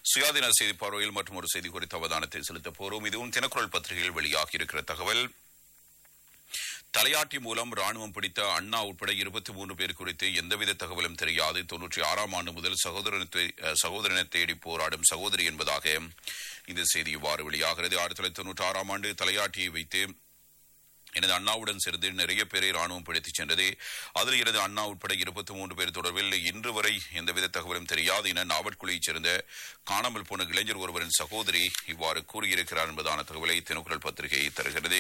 சுயாதீன செய்தி பார்வையில் மற்றும் ஒரு செய்தி குறித்த அவதானத்தை செலுத்தப் போறோம் இதுவும் தினக்குரல் பத்திரிகையில் வெளியாகி இருக்கிற தகவல் தலையாட்டி மூலம் ராணுவம் பிடித்த அண்ணா உட்பட இருபத்தி மூன்று பேர் குறித்து எந்தவித தகவலும் தெரியாது தொன்னூற்றி ஆறாம் ஆண்டு முதல் சகோதரனை சகோதரனை தேடி போராடும் சகோதரி என்பதாக இந்த செய்தி இவ்வாறு வெளியாகிறது ஆயிரத்தி தொள்ளாயிரத்தி தொன்னூற்றி ஆறாம் ஆண்டு தலையாட்டியை வைத்து எனது அண்ணாவுடன் சேர்ந்து நிறைய பேரை ராணுவம் பிடித்துச் சென்றது அதில் எனது அண்ணா உட்பட இருபத்தி மூன்று பேர் தொடர்பில் இன்று வரை எந்தவித தகவலும் தெரியாது என நாவற்குழியைச் சேர்ந்த காணாமல் போன இளைஞர் ஒருவரின் சகோதரி இவ்வாறு கூறியிருக்கிறார் என்பதான தகவலை தினக்குரல் பத்திரிகை தருகிறது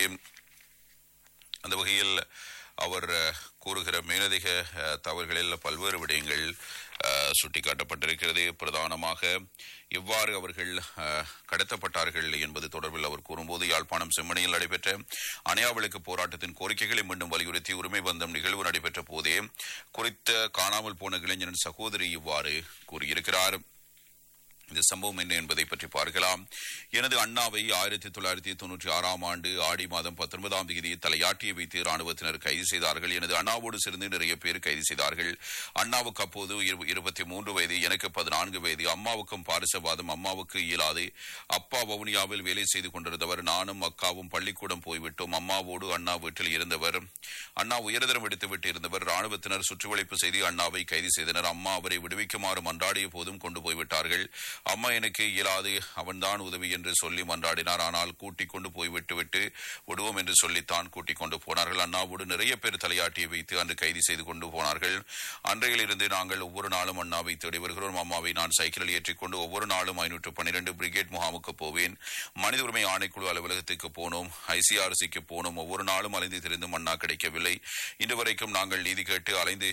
அந்த வகையில் அவர் அஹ், கூறுகிற மேலதிக அஹ், தவறுகளில் பல்வேறு விடயங்கள் அஹ், சுட்டிக்காட்டப்பட்டிருக்கிறது பிரதானமாக எவ்வாறு அவர்கள் அஹ், கடத்தப்பட்டார்கள் என்பது தொடர்பில் அவர் கூறும்போது யாழ்ப்பாணம் செம்மணியில் நடைபெற்ற அணையாவிளக்கு போராட்டத்தின் கோரிக்கைகளை மீண்டும் வலியுறுத்தி உரிமை பந்தம் நிகழ்வு நடைபெற்ற போதே குறித்த காணாமல் போன இளைஞரின் சகோதரி இவ்வாறு கூறியிருக்கிறார் இந்த சம்பவம் என்ன என்பதை பற்றி பார்க்கலாம் எனது அண்ணாவை ஆயிரத்தி தொள்ளாயிரத்தி தொன்னூற்றி ஆறாம் ஆண்டு ஆடி மாதம் பத்தொன்பதாம் தேதி தலையாட்டியை வைத்து ராணுவத்தினர் கைது செய்தார்கள் எனது அண்ணாவோடு சேர்ந்து நிறைய பேர் கைது செய்தார்கள் அண்ணாவுக்கு அப்போது இரு- இருபத்தி மூன்று வயது எனக்கு பதினான்கு வயது அம்மாவுக்கும் பாரிசவாதம் அம்மாவுக்கு இயலாது அப்பா வவுனியாவில் வேலை செய்து கொண்டிருந்தவர் நானும் அக்காவும் பள்ளிக்கூடம் போய்விட்டோம் அம்மாவோடு அண்ணா வீட்டில் இருந்தவர் அண்ணா உயர்தரம் எடுத்து விட்டு இருந்தவர் ராணுவத்தினர் சுற்றுவளைப்பு செய்து அண்ணாவை கைது செய்தனர் அம்மா அவரை விடுவிக்குமாறு மன்றாடிய போதும் கொண்டு போய்விட்டார்கள் அம்மா எனக்கு இயலாது அவன்தான் உதவி என்று சொல்லி மன்றாடினார் ஆனால் கூட்டிக் கொண்டு போய் விட்டுவிட்டு விடுவோம் என்று சொல்லித்தான் கூட்டிக் கொண்டு போனார்கள் அண்ணாவோடு நிறைய பேர் தலையாட்டியை வைத்து அன்று கைது செய்து கொண்டு போனார்கள் அன்றையில் இருந்து நாங்கள் ஒவ்வொரு நாளும் அண்ணாவை தேடி வருகிறோம் அம்மாவை நான் சைக்கிளில் ஏற்றிக்கொண்டு ஒவ்வொரு நாளும் ஐநூற்று பன்னிரண்டு பிரிகேட் முகாமுக்கு போவேன் மனித உரிமை ஆணைக்குழு அலுவலகத்துக்கு போனோம் ஐசிஆர்சிக்கு போனோம் ஒவ்வொரு நாளும் அலைந்து திரிந்தும் அண்ணா கிடைக்கவில்லை இன்று வரைக்கும் நாங்கள் நீதி கேட்டு அலைந்து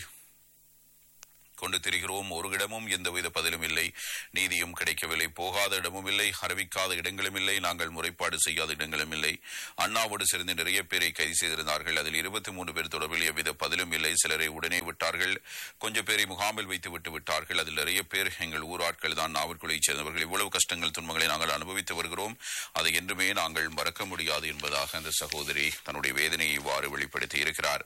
கொண்டு திரிகிறோம் ஒரு இடமும் எந்தவித பதிலும் இல்லை நீதியும் கிடைக்கவில்லை போகாத இடமும் இல்லை அறிவிக்காத இடங்களும் இல்லை நாங்கள் முறைப்பாடு செய்யாத இடங்களும் இல்லை அண்ணாவோடு சேர்ந்து நிறைய பேரை கைது செய்திருந்தார்கள் அதில் இருபத்தி மூன்று பேர் தொடர்பில் எவ்வித பதிலும் இல்லை சிலரை உடனே விட்டார்கள் கொஞ்சம் பேரை முகாமில் வைத்து விட்டு விட்டார்கள் அதில் நிறைய பேர் எங்கள் ஊர் ஆட்கள் தான் நாவற்குலையைச் சேர்ந்தவர்கள் இவ்வளவு கஷ்டங்கள் துன்பங்களை நாங்கள் அனுபவித்து வருகிறோம் அதை என்றுமே நாங்கள் மறக்க முடியாது என்பதாக அந்த சகோதரி தன்னுடைய வேதனையை இவ்வாறு வெளிப்படுத்தி இருக்கிறார்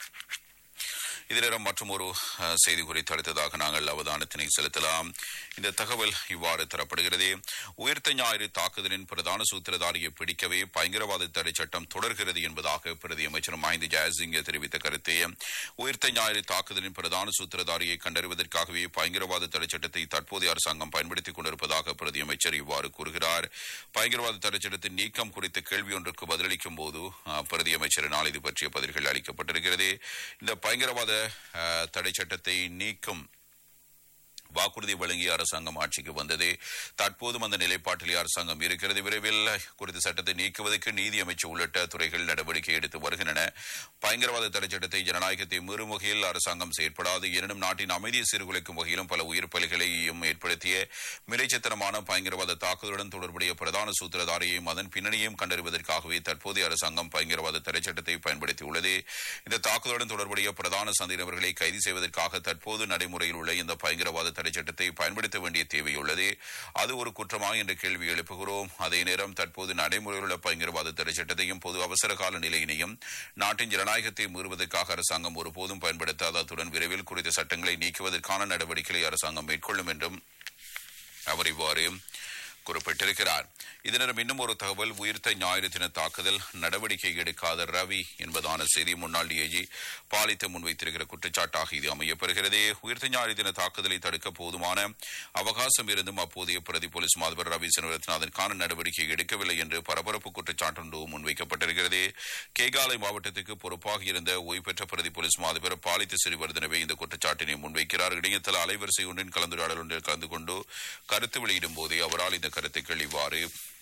இதிலிடம் மற்றும் ஒரு அஹ், செய்தி குறித்து அடுத்ததாக நாங்கள் அவதானத்தினை செலுத்தலாம் இந்த தகவல் இவ்வாறு தரப்படுகிறது உயிர்த்த ஞாயிறு தாக்குதலின் பிரதான சூத்திரதாரியை பிடிக்கவே பயங்கரவாத தடை சட்டம் தொடர்கிறது என்பதாக பிரதி அமைச்சர் மஹிந்த ஜெயசிங்க தெரிவித்த கருத்தை உயிர்த்த ஞாயிறு தாக்குதலின் பிரதான சூத்திரதாரியை கண்டறிவதற்காகவே பயங்கரவாத தடை சட்டத்தை தற்போதைய அரசாங்கம் பயன்படுத்திக் கொண்டிருப்பதாக பிரதி அமைச்சர் இவ்வாறு கூறுகிறார் பயங்கரவாத தடை சட்டத்தின் நீக்கம் குறித்த கேள்வி ஒன்றுக்கு பதிலளிக்கும் போது அஹ், பிரதி அமைச்சரினால் இது பற்றிய பதில்கள் அளிக்கப்பட்டிருக்கிறது இந்த பயங்கரவாத அஹ், தடை சட்டத்தை நீக்கும் வாக்குறுதி வழங்கிய அரசாங்கம் ஆட்சிக்கு வந்தது தற்போதும் அந்த நிலைப்பாட்டிலே அரசாங்கம் இருக்கிறது விரைவில் குறித்த சட்டத்தை நீக்குவதற்கு நீதி அமைச்சு உள்ளிட்ட துறைகள் நடவடிக்கை எடுத்து வருகின்றன பயங்கரவாத தடை சட்டத்தை ஜனநாயகத்தை மீறும் வகையில் அரசாங்கம் செயற்படாது எனினும் நாட்டின் அமைதியை சீர்குலைக்கும் வகையிலும் பல உயிர் பலிகளையும் ஏற்படுத்திய மிலைச்சத்தனமான பயங்கரவாத தாக்குதலுடன் தொடர்புடைய பிரதான சூத்திரதாரியையும் அதன் பின்னணியையும் கண்டறிவதற்காகவே தற்போதைய அரசாங்கம் பயங்கரவாத தடை சட்டத்தை பயன்படுத்தியுள்ளது இந்த தாக்குதலுடன் தொடர்புடைய பிரதான சந்தேகநபர்களை கைது செய்வதற்காக தற்போது நடைமுறையில் உள்ள இந்த பயங்கரவாத தடை சட்டத்தை பயன்படுத்த வேண்டிய தேவையுள்ளது அது ஒரு குற்றமா என்ற கேள்வி எழுப்புகிறோம் அதே நேரம் தற்போது நடைமுறையில் உள்ள பயங்கரவாத தடை சட்டத்தையும் பொது அவசர கால நிலையினையும் நாட்டின் ஜனநாயகத்தை மீறுவதற்காக அரசாங்கம் ஒருபோதும் பயன்படுத்தாத அத்துடன் விரைவில் குறித்த சட்டங்களை நீக்குவதற்கான நடவடிக்கைகளை அரசாங்கம் மேற்கொள்ளும் என்றும் அவர் இவ்வாறு குறிப்பிட்டிருக்கிறார் இதனிடம் இன்னும் ஒரு தகவல் உயிர்த்த ஞாயிறு தின தாக்குதல் நடவடிக்கை எடுக்காத ரவி என்பதான செய்தி முன்னாள் டிஐஜி பாலித்த முன்வைத்திருக்கிற குற்றச்சாட்டாக இது அமையப்பெறுகிறது உயிர்த்த ஞாயிறு தின தாக்குதலை தடுக்க போதுமான அவகாசம் இருந்தும் அப்போதைய பிரதி போலீஸ் மாதிபர் ரவி சண்முகத்தின் அதற்கான நடவடிக்கை எடுக்கவில்லை என்று பரபரப்பு குற்றச்சாட்டு முன்வைக்கப்பட்டிருக்கிறது கேகாலை மாவட்டத்துக்கு பொறுப்பாக இருந்த ஓய்வு பெற்ற பிரதி போலீஸ் மாதிபர் பாலித்த சிறிவர்தனவே இந்த குற்றச்சாட்டினை முன்வைக்கிறார் இணையதள அலைவரிசை ஒன்றின் கலந்துரையாடல் ஒன்றில் கலந்து கொண்டு கருத்து வெளியிடும் போதே அவரால் இந்த கருத்துக்கள் இவ்வாறு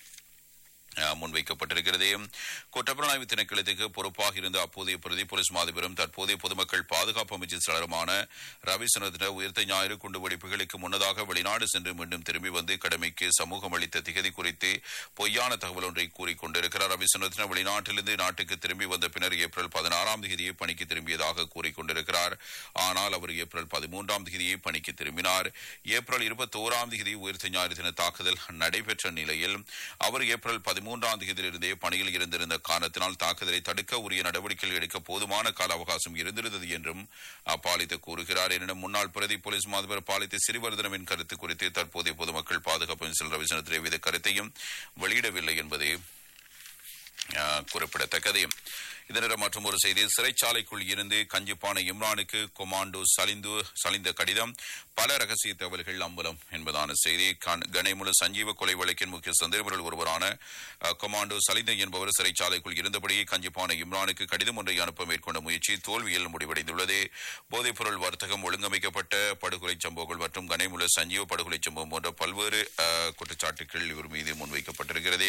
அஹ், முன்வைக்கப்பட்டிருக்கிறது குற்றப்புலனாய்வு திணைக்களத்துக்கு பொறுப்பாக இருந்த அப்போதைய பிரதி போலீஸ் மாதிபரும் தற்போதைய பொதுமக்கள் பாதுகாப்பு அமைச்சர் சிலருமான ரவி சுனந்திர உயிர்த்த ஞாயிறு குண்டு வெடிப்புகளுக்கு முன்னதாக வெளிநாடு சென்று மீண்டும் திரும்பி வந்து கடமைக்கு சமூகம் அளித்த திகதி குறித்து பொய்யான தகவல் ஒன்றை கூறிக்கொண்டிருக்கிறார் ரவி சுனந்திர வெளிநாட்டிலிருந்து நாட்டுக்கு திரும்பி வந்த பின்னர் ஏப்ரல் பதினாறாம் தேதியை பணிக்கு திரும்பியதாக கூறிக்கொண்டிருக்கிறார் ஆனால் அவர் ஏப்ரல் பதிமூன்றாம் தேதியை பணிக்கு திரும்பினார் ஏப்ரல் இருபத்தோராம் தேதி உயிர்த்த ஞாயிறு தின தாக்குதல் நடைபெற்ற நிலையில் அவர் ஏப்ரல் பதிமூன்று பதிமூன்றாம் தேதியிலிருந்தே பணியில் இருந்திருந்த காரணத்தினால் தாக்குதலை தடுக்க உரிய நடவடிக்கைகள் எடுக்க போதுமான கால அவகாசம் இருந்திருந்தது என்றும் பாலித்த கூறுகிறார் எனினும் முன்னாள் பிரதி போலீஸ் மாதிபர் பாலித்த சிறிவர்தனவின் கருத்து குறித்து தற்போதைய பொதுமக்கள் பாதுகாப்பு அமைச்சர் ரவிசந்திர எவ்வித கருத்தையும் வெளியிடவில்லை என்பது அஹ், குறிப்பிடத்தக்கது இதனிடம் மற்றும் ஒரு செய்தி சிறைச்சாலைக்குள் இருந்து கஞ்சிப்பான இம்ரானுக்கு கொமாண்டோ சலிந்து சலிந்த கடிதம் பல ரகசிய தகவல்கள் அம்பலம் என்பதான செய்தி கண்- கனைமுல சஞ்சீவ கொலை வழக்கின் முக்கிய சந்தேகர்கள் ஒருவரான அஹ், கொமாண்டோ சலிந்த என்பவர் சிறைச்சாலைக்குள் இருந்தபடியே கஞ்சிப்பான இம்ரானுக்கு கடிதம் ஒன்றை அனுப்ப மேற்கொண்ட முயற்சி தோல்வியில் முடிவடைந்துள்ளது போதைப்பொருள் வர்த்தகம் ஒழுங்கமைக்கப்பட்ட படுகொலை சம்பவங்கள் மற்றும் கனைமுல சஞ்சீவ படுகொலை சம்பவம் போன்ற பல்வேறு அஹ், குற்றச்சாட்டுகள் இவர் மீது முன்வைக்கப்பட்டிருக்கிறது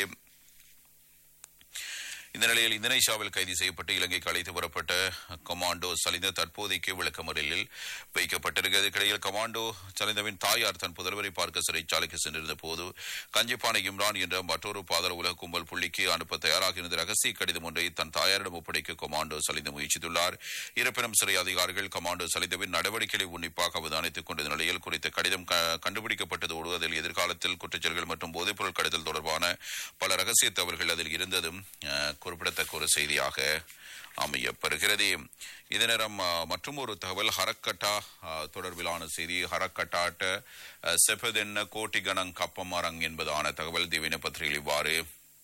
இந்த நிலையில் இந்தோனேஷியாவில் கைது செய்யப்பட்டு இலங்கைக்கு அழைத்து வரப்பட்ட கமாண்டோ சலிந்த தற்போதைக்கு விளக்கமறியலில் வைக்கப்பட்டிருக்கிறது இடையில் கமாண்டோ சலிந்தவின் தாயார் தன் புதல்வரை பார்க்க சிறைச்சாலைக்கு சென்றிருந்த போது கஞ்சிப்பானை இம்ரான் என்ற மற்றொரு பாதர உலக கும்பல் புள்ளிக்கு அனுப்ப தயாராக இருந்த ரகசிய கடிதம் ஒன்றை தன் தாயாரிடம் ஒப்படைக்க கமாண்டோ சலிந்த முயற்சித்துள்ளார் இருப்பினும் சிறை அதிகாரிகள் கமாண்டோ சலிந்தவின் நடவடிக்கைகளை உன்னிப்பாக அவதானித்துக் கொண்ட நிலையில் குறித்த கடிதம் க- கண்டுபிடிக்கப்பட்டதோடு அதில் எதிர்காலத்தில் குற்றச்செயல்கள் மற்றும் போதைப்பொருள் கடத்தல் தொடர்பான பல ரகசிய தவறுகள் அதில் இருந்ததும் அஹ், குறிப்பிடத்தக்க ஒரு செய்தியாக அமையப்பெறுகிறது இதே நேரம் மற்றும் ஒரு தகவல் ஹரக்கட்டா அஹ், தொடர்பிலான செய்தி ஹரக்கட்டாட்ட அஹ், செபதென்ன கோட்டிகணங் கப்பமரங் என்பதான தகவல் திவின பத்திரிகையில் இவ்வாறு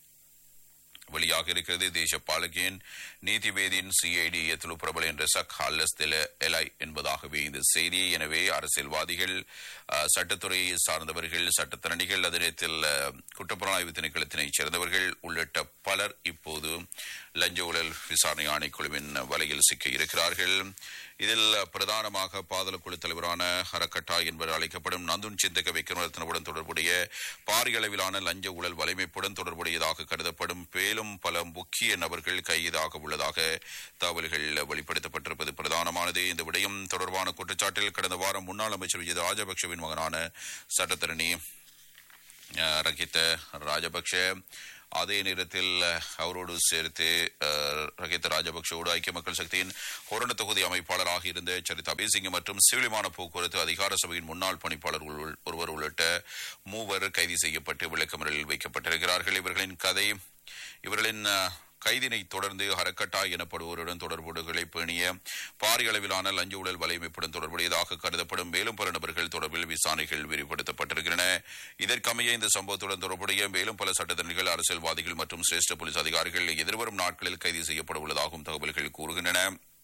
வெளியாக இருக்கிறது தேசப்பாலகியின் நீதிவேதியின் சிஐடி எத்துலு பிரபல என்ற சக் ஹல்லஸ் தெல எலை என்பதாகவே இந்த செய்தி எனவே அரசியல்வாதிகள் அஹ், சட்டத்துறையை சார்ந்தவர்கள் சட்டத்தரணிகள் அதே நேரத்தில் அஹ், குற்றப்புலனாய்வு திணைக்களத்தினைச் சேர்ந்தவர்கள் உள்ளிட்ட பலர் இப்போது லஞ்ச ஊழல் விசாரணை ஆணைக்குழுவின் வலையில் சிக்க இருக்கிறார்கள் இதில் பிரதானமாக பாதல குழு தலைவரான ஹரக்கட்டா என்பவர் அழைக்கப்படும் நந்துன் சிந்தக விக்ரமரத்னவுடன் தொடர்புடைய பாரிய அளவிலான லஞ்ச ஊழல் வலைமைப்புடன் தொடர்புடையதாக கருதப்படும் மேலும் பல முக்கிய நபர்கள் கைதாக உள்ளதாக தகவல்கள் வெளிப்படுத்தப்பட்டிருப்பது பிரதானமானது இந்த விடயம் தொடர்பான குற்றச்சாட்டில் கடந்த வாரம் முன்னாள் அமைச்சர் விஜய் ராஜபக்சவின் மகனான சட்டத்தரணி அஹ், ரகித ராஜபக்ஷ அதே நேரத்தில் அஹ், அவரோடு சேர்த்து அஹ், ரகித ராஜபக்ஷவோடு ஐக்கிய மக்கள் சக்தியின் ஹொரண தொகுதி அமைப்பாளராக இருந்த சரிதா பேசிங்க மற்றும் சிவில் விமான போக்குவரத்து அதிகார சபையின் முன்னாள் பணிப்பாளர் உள்- ஒருவர் உள்ளிட்ட மூவர் கைது செய்யப்பட்டு விளக்கமறியலில் வைக்கப்பட்டிருக்கிறார்கள் இவர்களின் கதை இவர்களின் அஹ், கைதினை தொடர்ந்து ஹரக்கட்டா எனப்படுவோருடன் தொடர்புகளை பேணிய பாரிய அளவிலான லஞ்ச ஊழல் வலையமைப்புடன் தொடர்புடையதாக கருதப்படும் மேலும் பல நபர்கள் தொடர்பில் விசாரணைகள் விரிவுபடுத்தப்பட்டிருக்கின்றன இதற்கமைய இந்த சம்பவத்துடன் தொடர்புடைய மேலும் பல சட்டத்தரணிகள் அரசியல்வாதிகள் மற்றும் சிரேஷ்ட போலீஸ் அதிகாரிகள் எதிர்வரும் நாட்களில் கைது செய்யப்பட உள்ளதாகவும் தகவல்கள் கூறுகின்றன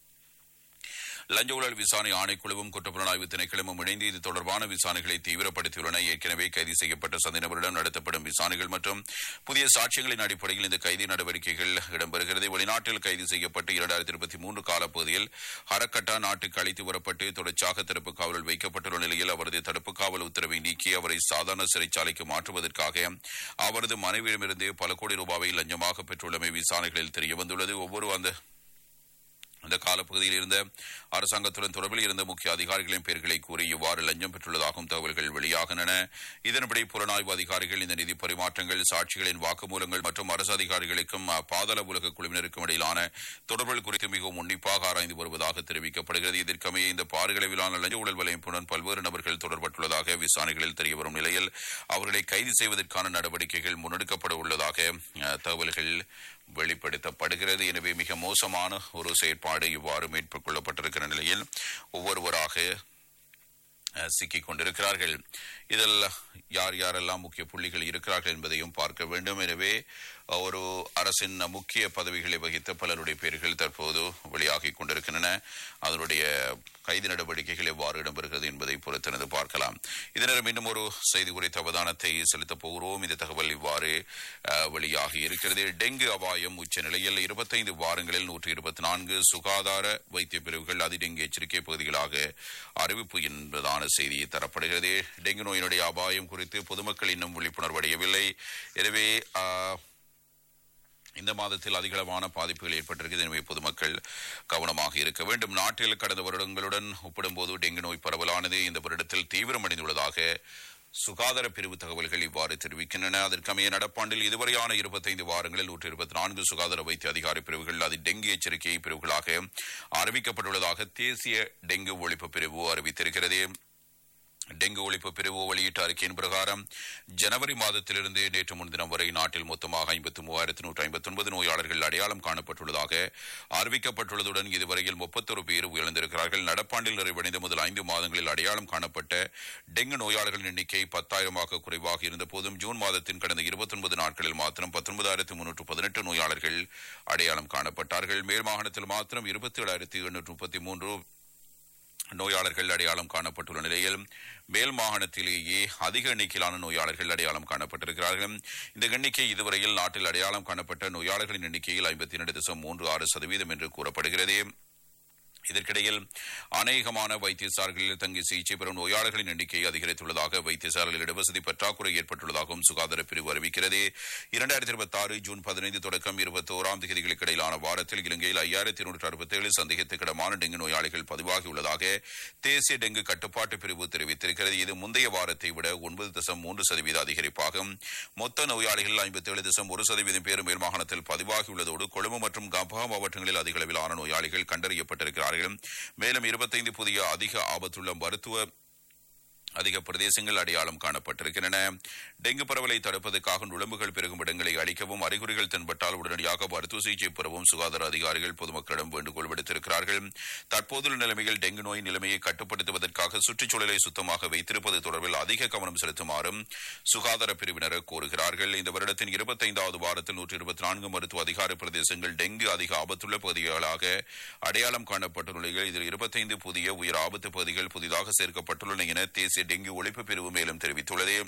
லஞ்ச ஊழல் விசாரணை ஆணைக்குழுவும் குற்றப்புலனாய்வு திணைக்களமும் இணைந்து இது தொடர்பான விசாரணைகளை தீவிரப்படுத்தியுள்ளன ஏற்கனவே கைது செய்யப்பட்ட சந்தேகநபரிடம் நடத்தப்படும் விசாரணைகள் மற்றும் புதிய சாட்சியங்களின் அடிப்படையில் இந்த கைது நடவடிக்கைகள் இடம்பெறுகிறது வெளிநாட்டில் கைது செய்யப்பட்டு இரண்டாயிரத்தி இருபத்தி மூன்று காலப்பகுதியில் ஹரக்கட்டா நாட்டுக்கு அழைத்து வரப்பட்டு தொடர்ச்சியாக தடுப்பு காவலில் வைக்கப்பட்டுள்ள நிலையில் அவரது தடுப்பு காவல் உத்தரவை நீக்கி அவரை சாதாரண சிறைச்சாலைக்கு மாற்றுவதற்காக அவரது மனைவியிடமிருந்து பல கோடி ரூபாவை லஞ்சமாக பெற்றுள்ளமை விசாரணைகளில் தெரியவந்துள்ளது ஒவ்வொரு அந்த அந்த காலப்பகுதியில் இருந்த அரசாங்கத்துடன் தொடர்பில் இருந்த முக்கிய அதிகாரிகளின் பெயர்களை கூறி இவ்வாறு லஞ்சம் பெற்றுள்ளதாகவும் தகவல்கள் வெளியாகின்றன இதன்படி புலனாய்வு அதிகாரிகள் இந்த நிதி பரிமாற்றங்கள் சாட்சிகளின் வாக்குமூலங்கள் மற்றும் அரசு அதிகாரிகளுக்கும் அஹ், பாதாள உலக குழுவினருக்கும் இடையிலான தொடர்புகள் குறித்து மிகவும் உன்னிப்பாக ஆராய்ந்து வருவதாக தெரிவிக்கப்படுகிறது இதற்கமைய இந்த பாரியளவிலான லஞ்ச ஊழல் வலையமைப்புடன் பல்வேறு நபர்கள் தொடர்பட்டுள்ளதாக விசாரணைகளில் தெரியவரும் நிலையில் அவர்களை கைது செய்வதற்கான நடவடிக்கைகள் முன்னெடுக்கப்பட உள்ளதாக அஹ், தகவல்கள் வெளிப்படுத்தப்படுகிறது எனவே மிக மோசமான ஒரு செயற்பாடு இவ்வாறு மேற்கொள்ளப்பட்டிருக்கிற நிலையில் ஒவ்வொருவராக அஹ், சிக்கிக் கொண்டிருக்கிறார்கள் இதில் யார் யாரெல்லாம் முக்கிய புள்ளிகள் இருக்கிறார்கள் என்பதையும் பார்க்க வேண்டும் எனவே அஹ், ஒரு அரசின் முக்கிய பதவிகளை வகித்த பலருடைய பெயர்கள் தற்போது வெளியாகிக் கொண்டிருக்கின்றன அதனுடைய கைது நடவடிக்கைகள் எவ்வாறு இடம்பெறுகிறது என்பதை பொறுத்திருந்து பார்க்கலாம் இதனிடம் இன்னும் ஒரு செய்தி குறித்த அவதானத்தை செலுத்தப் போகிறோம் இந்த தகவல் இவ்வாறு அஹ், வெளியாகி இருக்கிறது டெங்கு அபாயம் உச்ச நிலையில் இருபத்தைந்து வாரங்களில் நூற்றி இருபத்தி நான்கு சுகாதார வைத்திய பிரிவுகள் அதிடெங்கு எச்சரிக்கை பகுதிகளாக அறிவிப்பு என்பதான செய்தி தரப்படுகிறது டெங்கு நோயினுடைய அபாயம் குறித்து பொதுமக்கள் இன்னும் விழிப்புணர்வு அடையவில்லை எனவே ஆஹ், இந்த மாதத்தில் அதிகளவான பாதிப்புகள் ஏற்பட்டிருக்கிறது எனவே பொதுமக்கள் கவனமாக இருக்க வேண்டும் நாட்டில் கடந்த வருடங்களுடன் ஒப்பிடும்போது டெங்கு நோய் பரவலானது இந்த வருடத்தில் தீவிரமடைந்துள்ளதாக சுகாதார பிரிவு தகவல்கள் இவ்வாறு தெரிவிக்கின்றன அதற்கமைய நடப்பாண்டில் இதுவரையான இருபத்தைந்து வாரங்களில் நூற்றி இருபத்தி நான்கு சுகாதார வைத்திய அதிகாரி பிரிவுகள் அது டெங்கு எச்சரிக்கை பிரிவுகளாக அறிவிக்கப்பட்டுள்ளதாக தேசிய டெங்கு ஒழிப்பு பிரிவு அறிவித்திருக்கிறது டெங்கு ஒழிப்பு பிரிவு வெளியிட்ட அறிக்கையின் பிரகாரம் ஜனவரி மாதத்திலிருந்து நேற்று முன்தினம் வரை நாட்டில் மொத்தமாக ஐம்பத்தி மூவாயிரத்து நூற்று ஐம்பத்தி ஒன்பது நோயாளர்கள் அடையாளம் காணப்பட்டுள்ளதாக அறிவிக்கப்பட்டுள்ளதுடன் இதுவரையில் முப்பத்தொரு பேர் உயிரிழந்திருக்கிறார்கள் நடப்பாண்டில் நிறைவடைந்த முதல் ஐந்து மாதங்களில் அடையாளம் காணப்பட்ட டெங்கு நோயாளர்களின் எண்ணிக்கை பத்தாயிரமாக குறைவாக இருந்தபோதும் ஜூன் மாதத்தின் கடந்த இருபத்தொன்பது நாட்களில் மாத்திரம் பத்தொன்பதாயிரத்து முன்னூற்று பதினெட்டு நோயாளர்கள் அடையாளம் காணப்பட்டார்கள் மேல் மாகாணத்தில் மாத்திரம் இருபத்தி ஏழாயிரத்து எண்ணூற்று முப்பத்தி மூன்று நோயாளர்கள் அடையாளம் காணப்பட்டுள்ள நிலையில் மேல் மாகாணத்திலேயே அதிக எண்ணிக்கையிலான நோயாளர்கள் அடையாளம் காணப்பட்டிருக்கிறார்கள் இந்த எண்ணிக்கை இதுவரையில் நாட்டில் அடையாளம் காணப்பட்ட நோயாளர்களின் எண்ணிக்கையில் ஐம்பத்தி இரண்டு தசம் மூன்று ஆறு சதவீதம் என்று கூறப்படுகிறது இதற்கிடையில் அநேகமான வைத்தியசாலைகளில் தங்கி சிகிச்சை பெறும் நோயாளர்களின் எண்ணிக்கை அதிகரித்துள்ளதாக வைத்தியசாலையில் இடவசதி பற்றாக்குறை ஏற்பட்டுள்ளதாகவும் சுகாதார பிரிவு அறிவிக்கிறது இரண்டாயிரத்தி இருபத்தி ஆறு ஜூன் பதினைந்து தொடக்கம் இருபத்தி ஓராம் தேதிகளுக்கு இடையிலான வாரத்தில் இலங்கையில் ஐயாயிரத்தி இருநூற்று அறுபத்தேழு சந்தேகத்துக்கிடமான டெங்கு நோயாளிகள் பதிவாகியுள்ளதாக தேசிய டெங்கு கட்டுப்பாட்டு பிரிவு தெரிவித்திருக்கிறது இது முந்தைய வாரத்தை விட ஒன்பது தசம் மூன்று சதவீத அதிகரிப்பாகும் மொத்த நோயாளிகள் ஐம்பத்தி ஏழு தசம் ஒரு சதவீதம் பேர் மேல் மாகாணத்தில் பதிவாகியுள்ளதோடு கொழும்பு மற்றும் கம்பா மாவட்டங்களில் அதிக அளவிலான நோயாளிகள் கண்டறியப்பட்டிருக்கிறார்கள் மேலும் இருபத்தைந்து புதிய அதிக ஆபத்துள்ள மருத்துவ அதிக பிரதேசங்கள் அடையாளம் காணப்பட்டிருக்கின்றன டெங்கு பரவலை தடுப்பதற்காக நுழம்புகள் பெருகும் இடங்களை அழிக்கவும் அறிகுறிகள் தென்பட்டால் உடனடியாக மருத்துவ சிகிச்சை பெறவும் சுகாதார அதிகாரிகள் பொதுமக்களிடம் வேண்டுகோள் விடுத்திருக்கிறார்கள் தற்போதுள்ள நிலைமையில் டெங்கு நோய் நிலைமையை கட்டுப்படுத்துவதற்காக சுற்றுச்சூழலை சுத்தமாக வைத்திருப்பது தொடர்பில் அதிக கவனம் செலுத்துமாறும் சுகாதார பிரிவினர் கோருகிறார்கள் இந்த வருடத்தின் இருபத்தைந்தாவது வாரத்தில் நூற்றி இருபத்தி நான்கு மருத்துவ அதிகார பிரதேசங்கள் டெங்கு அதிக ஆபத்துள்ள பகுதிகளாக அடையாளம் காணப்பட்டுள்ள நிலையில் இதில் இருபத்தைந்து புதிய உயர் ஆபத்து பகுதிகள் புதிதாக சேர்க்கப்பட்டுள்ளன என தேசிய டெங்கு ஒழிப்பு பிரிவு மேலும் தெரிவித்துள்ளது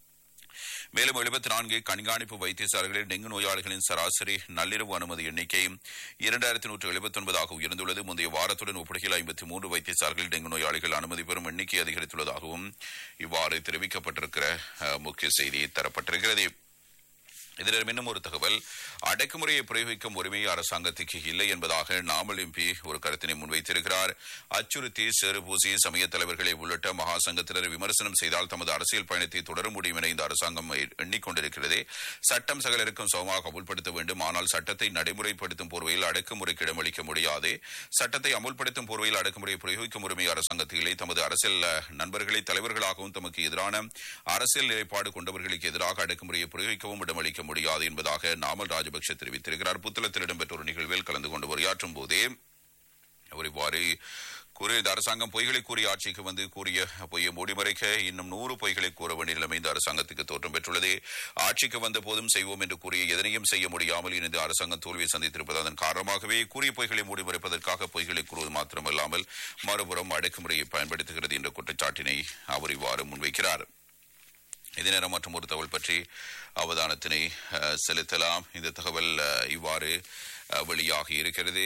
மேலும் எழுபத்தி நான்கு கண்காணிப்பு வைத்தியசாலைகளில் டெங்கு நோயாளிகளின் சராசரி நள்ளிரவு அனுமதி எண்ணிக்கை இரண்டாயிரத்தி நூற்று எழுபத்தி ஒன்பதாக உயர்ந்துள்ளது முந்தைய வாரத்துடன் ஒப்பிடுகையில் ஐம்பத்தி மூன்று வைத்தியசாலைகளில் டெங்கு நோயாளிகள் அனுமதி பெறும் எண்ணிக்கை அதிகரித்துள்ளதாகவும் இவ்வாறு தெரிவிக்கப்பட்டிருக்கிற அஹ், முக்கிய செய்தி தரப்பட்டிருக்கிறது இதில் இன்னும் ஒரு தகவல் அடக்குமுறையை பிரயோகிக்கும் உரிமை அரசாங்கத்துக்கு இல்லை என்பதாக நாமல் எம்பி ஒரு கருத்தினை முன்வைத்திருக்கிறார் அச்சுறுத்தி சேறுபூசி சமய தலைவர்களை உள்ளிட்ட மகா சங்கத்தினர் விமர்சனம் செய்தால் தமது அரசியல் பயணத்தை தொடர முடியும் என இந்த அரசாங்கம் எண்ணிக்கொண்டிருக்கிறது சட்டம் சகலருக்கும் சமமாக அமுல்படுத்த வேண்டும் ஆனால் சட்டத்தை நடைமுறைப்படுத்தும் போர்வையில் அடக்குமுறைக்கு இடமளிக்க முடியாது சட்டத்தை அமுல்படுத்தும் போர்வையில் அடக்குமுறையை பிரயோகிக்கும் உரிமை அரசாங்கத்தில் இல்லை தமது அரசியல் அஹ், நண்பர்களை தலைவர்களாகவும் தமக்கு எதிரான அரசியல் நிலைப்பாடு கொண்டவர்களுக்கு எதிராக அடக்குமுறையை பிரயோகிக்கவும் இடமளிக்க முடியாது என்பதாக நாமல் ராஜபக்ஷ தெரிவித்திருக்கிறார் புத்தளத்தில் இடம்பெற்ற ஒரு நிகழ்வில் கலந்து கொண்டு உரையாற்றும் போதே அவர் இவ்வாறு கூறிய இந்த அரசாங்கம் பொய்களை கூறிய ஆட்சிக்கு வந்து கூறிய பொய்யை மூடிமறைக்க இன்னும் நூறு பொய்களை கூற வேண்டிய நிலைமை இந்த அரசாங்கத்துக்கு தோற்றம் பெற்றுள்ளது ஆட்சிக்கு வந்த போதும் செய்வோம் என்று கூறிய எதனையும் செய்ய முடியாமல் இந்த அரசாங்கம் தோல்வியை சந்தித்திருப்பது அதன் காரணமாகவே கூறிய பொய்களை மூடிமறைப்பதற்காக பொய்களை கூறுவது மாத்திரமல்லாமல் மறுபுறம் அடக்குமுறையை பயன்படுத்துகிறது என்ற குற்றச்சாட்டினை அவர் இவ்வாறு முன்வைக்கிறார் இதே நேரம் மற்றும் ஒரு தகவல் பற்றி அவதானத்தினை அஹ், செலுத்தலாம் இந்த தகவல் அஹ், இவ்வாறு அஹ், வெளியாகி இருக்கிறது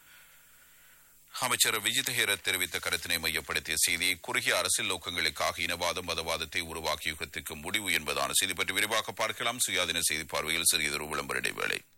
அமைச்சர் விஜித் ஹேரத் தெரிவித்த கருத்தினை மையப்படுத்திய செய்தி குறுகிய அரசியல் நோக்கங்களுக்காக இனவாதம் மதவாதத்தை உருவாக்கிய யுகத்துக்கு முடிவு என்பதான செய்தி பற்றி விரிவாக பார்க்கலாம் சுயாதீன செய்தி பார்வையில் சிறியதொரு விளம்பர இடைவேளை